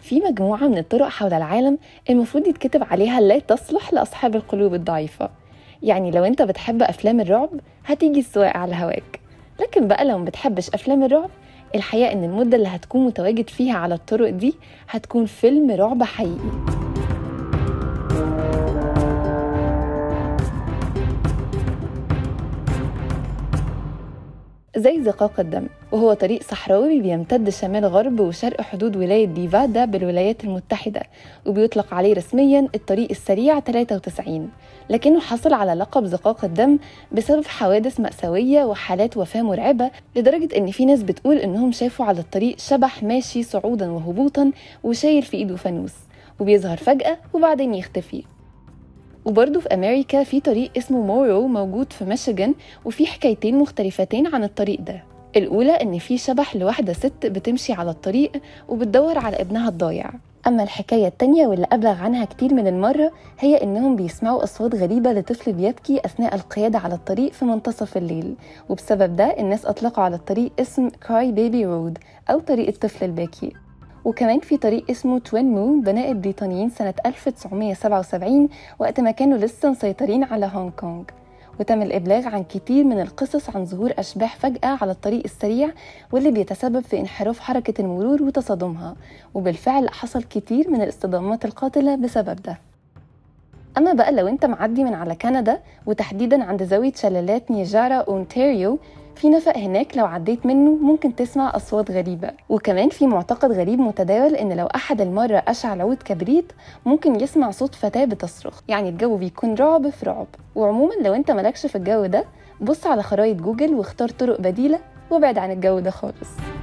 في مجموعة من الطرق حول العالم المفروض يتكتب عليها لا تصلح لأصحاب القلوب الضعيفة يعني لو انت بتحب أفلام الرعب هتيجي السواقة على هواك لكن بقى لو ما بتحبش أفلام الرعب الحقيقة إن المدة اللي هتكون متواجد فيها على الطرق دي هتكون فيلم رعب حقيقي زي زقاق الدم وهو طريق صحراوي بيمتد شمال غرب وشرق حدود ولاية ديفادا بالولايات المتحدة وبيطلق عليه رسميا الطريق السريع 93 لكنه حصل على لقب زقاق الدم بسبب حوادث مأساوية وحالات وفاة مرعبة لدرجة إن في ناس بتقول إنهم شافوا على الطريق شبح ماشي صعودا وهبوطا وشايل في إيده فانوس وبيظهر فجأة وبعدين يختفي وبرضه في أمريكا في طريق اسمه مورو موجود في ميشيغان وفي حكايتين مختلفتين عن الطريق ده الأولى إن في شبح لواحدة ست بتمشي على الطريق وبتدور على ابنها الضايع أما الحكاية التانية واللي أبلغ عنها كتير من المرة هي إنهم بيسمعوا أصوات غريبة لطفل بيبكي أثناء القيادة على الطريق في منتصف الليل وبسبب ده الناس أطلقوا على الطريق اسم كراي بيبي رود أو طريق الطفل الباكي وكمان في طريق اسمه توين مون بناء البريطانيين سنة 1977 وقت ما كانوا لسه مسيطرين على هونغ كونغ وتم الإبلاغ عن كتير من القصص عن ظهور أشباح فجأة على الطريق السريع واللي بيتسبب في انحراف حركة المرور وتصادمها وبالفعل حصل كتير من الاصطدامات القاتلة بسبب ده أما بقى لو أنت معدي من على كندا وتحديدا عند زاوية شلالات نيجارا أونتاريو في نفق هناك لو عديت منه ممكن تسمع أصوات غريبة وكمان في معتقد غريب متداول إن لو أحد المرة أشعل عود كبريت ممكن يسمع صوت فتاة بتصرخ يعني الجو بيكون رعب في رعب وعموما لو أنت مالكش في الجو ده بص على خرائط جوجل واختار طرق بديلة وابعد عن الجو ده خالص